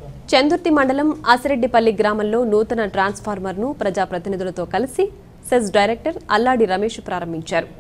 చందుర్తి మండలం ఆసిరెడ్డిపల్లి గ్రామంలో నూతన ట్రాన్స్ఫార్మర్ను ప్రజాప్రతినిధులతో కలిసి సెస్ డైరెక్టర్ అల్లాడి రమేష్ ప్రారంభించారు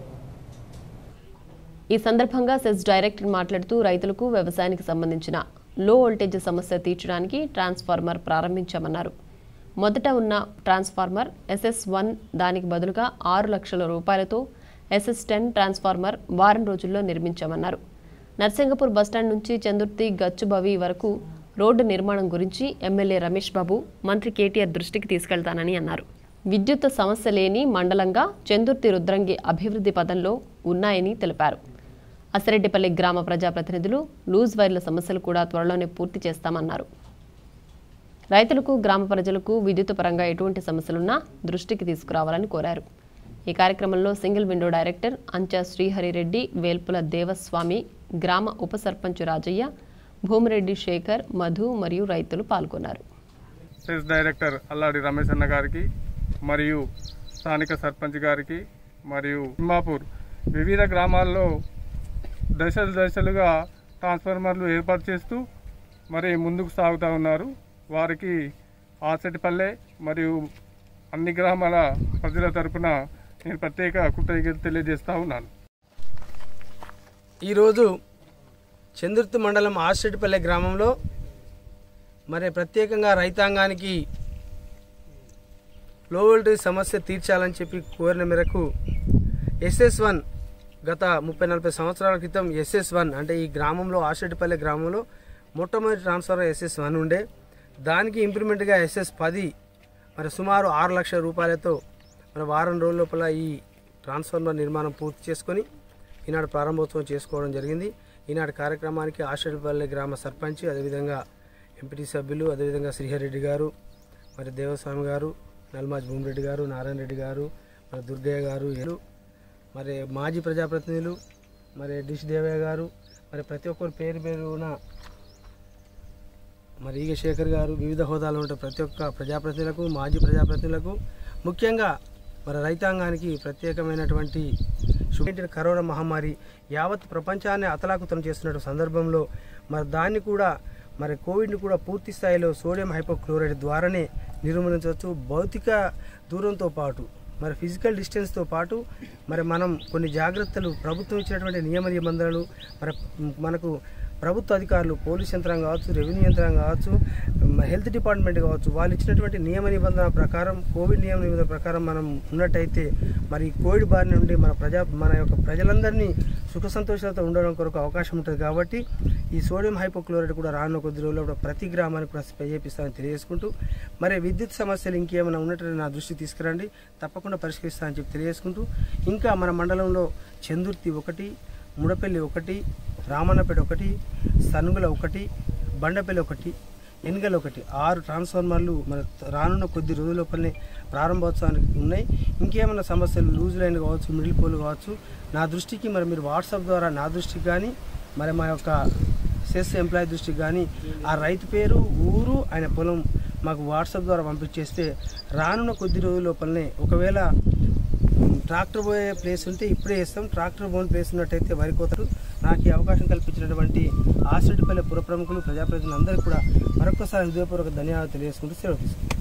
ఈ సందర్భంగా సెస్ డైరెక్టర్ మాట్లాడుతూ రైతులకు వ్యవసాయానికి సంబంధించిన లో వోల్టేజ్ సమస్య తీర్చడానికి ట్రాన్స్ఫార్మర్ ప్రారంభించామన్నారు మొదట ఉన్న ట్రాన్స్ఫార్మర్ ఎస్ఎస్ వన్ దానికి బదులుగా ఆరు లక్షల రూపాయలతో ఎస్ఎస్ టెన్ ట్రాన్స్ఫార్మర్ వారం రోజుల్లో నిర్మించామన్నారు నర్సింగపూర్ బస్టాండ్ నుంచి చందుర్తి గచ్చుబవి వరకు రోడ్డు నిర్మాణం గురించి ఎమ్మెల్యే రమేష్ బాబు మంత్రి కేటీఆర్ దృష్టికి తీసుకెళ్తానని అన్నారు విద్యుత్ సమస్య లేని మండలంగా చందుర్తి రుద్రంగి అభివృద్ధి పదంలో ఉన్నాయని తెలిపారు అసిరెడ్డిపల్లి గ్రామ ప్రజాప్రతినిధులు లూజ్ వైర్ల సమస్యలు కూడా త్వరలోనే పూర్తి చేస్తామన్నారు రైతులకు గ్రామ ప్రజలకు విద్యుత్ పరంగా ఎటువంటి సమస్యలున్నా దృష్టికి తీసుకురావాలని కోరారు ఈ కార్యక్రమంలో single window director Ancha Srihari Reddy Velpula Devaswamy గ్రామ ఉప సర్పంచ్ రాజయ్య భూమిరెడ్డి శేఖర్ మధు మరియు రైతులు పాల్గొన్నారు సెస్ డైరెక్టర్ అల్లాడి రమేష్ అన్న గారికి మరియు స్థానిక సర్పంచ్ గారికి మరియు తిమ్మాపూర్ వివిధ గ్రామాల్లో దశలు దశలుగా ట్రాన్స్ఫార్మర్లు ఏర్పాటు చేస్తూ మరి ముందుకు సాగుతూ ఉన్నారు వారికి ఆసటిపల్లె మరియు అన్ని గ్రామాల ప్రజల తరపున నేను ప్రత్యేక కృతజ్ఞత తెలియజేస్తా ఉన్నాను ఈరోజు చందుర్తి మండలం ఆర్షెడ్పల్లె గ్రామంలో మరి ప్రత్యేకంగా రైతాంగానికి లో వోల్టేజ్ సమస్య తీర్చాలని చెప్పి కోరిన మేరకు ఎస్ఎస్ వన్ గత ముప్పై నలభై సంవత్సరాల క్రితం ఎస్ఎస్ వన్ అంటే ఈ గ్రామంలో ఆర్షెడ్పల్లె గ్రామంలో మొట్టమొదటి ట్రాన్స్ఫర్ ఎస్ఎస్ వన్ ఉండే దానికి ఇంప్లిమెంట్గా ఎస్ఎస్ పది మరి సుమారు ఆరు లక్షల రూపాయలతో మరి వారం రోజుల లోపల ఈ ట్రాన్స్ఫార్మర్ నిర్మాణం పూర్తి చేసుకొని ఈనాడు ప్రారంభోత్సవం చేసుకోవడం జరిగింది ఈనాటి కార్యక్రమానికి ఆషడిపల్లి గ్రామ సర్పంచ్ అదేవిధంగా ఎంపీటీ సభ్యులు అదేవిధంగా శ్రీహరెడ్డి గారు మరి దేవస్వామి గారు నల్మాజ్ భూమిరెడ్డి గారు నారాయణ రెడ్డి గారు మరి దుర్గయ్య గారు వీళ్ళు మరి మాజీ ప్రజాప్రతినిధులు మరి డిష్ దేవయ్య గారు మరి ప్రతి ఒక్కరు పేరు పేరున మరి ఈగ శేఖర్ గారు వివిధ హోదాలో ఉంటే ప్రతి ఒక్క ప్రజాప్రతినిధులకు మాజీ ప్రజాప్రతినిధులకు ముఖ్యంగా మరి రైతాంగానికి ప్రత్యేకమైనటువంటి శుభ్ర కరోనా మహమ్మారి యావత్ ప్రపంచాన్ని అతలాకుతలం చేస్తున్న సందర్భంలో మరి దాన్ని కూడా మరి కోవిడ్ని కూడా పూర్తి స్థాయిలో సోడియం హైపోక్లోరైడ్ ద్వారానే నిర్మూలించవచ్చు భౌతిక దూరంతో పాటు మరి ఫిజికల్ డిస్టెన్స్తో పాటు మరి మనం కొన్ని జాగ్రత్తలు ప్రభుత్వం ఇచ్చినటువంటి నియమ నిబంధనలు మరి మనకు ప్రభుత్వ అధికారులు పోలీస్ యంత్రాంగం కావచ్చు రెవెన్యూ యంత్రాంగం కావచ్చు మ- హెల్త్ డిపార్ట్మెంట్ కావచ్చు వాళ్ళు ఇచ్చినటువంటి నియమ నిబంధన ప్రకారం కోవిడ్ నియమ నిబంధన ప్రకారం మనం ఉన్నట్టయితే మరి ఈ కోవిడ్ బారి నుండి మన ప్రజా మన యొక్క ప్రజలందరినీ సుఖ సంతోషాలతో ఉండడం కొరకు అవకాశం ఉంటుంది కాబట్టి ఈ సోడియం హైపోక్లోరైడ్ కూడా రానున్న కొద్ది రోజుల్లో కూడా ప్రతి గ్రామానికి కూడా స్ప్రే చేపిస్తామని తెలియజేసుకుంటూ మరి విద్యుత్ సమస్యలు ఇంకేమైనా ఉన్నట్టు నా దృష్టికి తీసుకురండి తప్పకుండా పరిష్కరిస్తానని చెప్పి తెలియజేసుకుంటూ ఇంకా మన మండలంలో చందుర్తి ఒకటి ముడపల్లి ఒకటి రామన్నపేట ఒకటి సనుగుల ఒకటి బండపల్లి ఒకటి ఎన్గల్ ఒకటి ఆరు ట్రాన్స్ఫార్మర్లు మన రానున్న కొద్ది రోజుల లోపలనే ప్రారంభోత్సవానికి ఉన్నాయి ఇంకేమైనా సమస్యలు లూజ్ లైన్ కావచ్చు మిడిల్ పోల్ కావచ్చు నా దృష్టికి మరి మీరు వాట్సాప్ ద్వారా నా దృష్టికి కానీ మరి మా యొక్క సెస్ ఎంప్లాయీ దృష్టికి కానీ ఆ రైతు పేరు ఊరు ఆయన పొలం మాకు వాట్సాప్ ద్వారా పంపించేస్తే రానున్న కొద్ది రోజుల లోపలనే ఒకవేళ ట్రాక్టర్ పోయే ప్లేస్ ఉంటే ఇప్పుడే వేస్తాం ట్రాక్టర్ పోని ప్లేస్ ఉన్నట్టయితే వరి కోతలు నాకు ఈ అవకాశం కల్పించినటువంటి ఆసిడ్పల్లె పుర ప్రముఖులు ప్రజాప్రతినిధులు అందరికీ కూడా మరొకసారి హృదయపూర్వక ధన్యవాదాలు తెలియజేసుకుంటూ సెలవు తీసుకుంటాం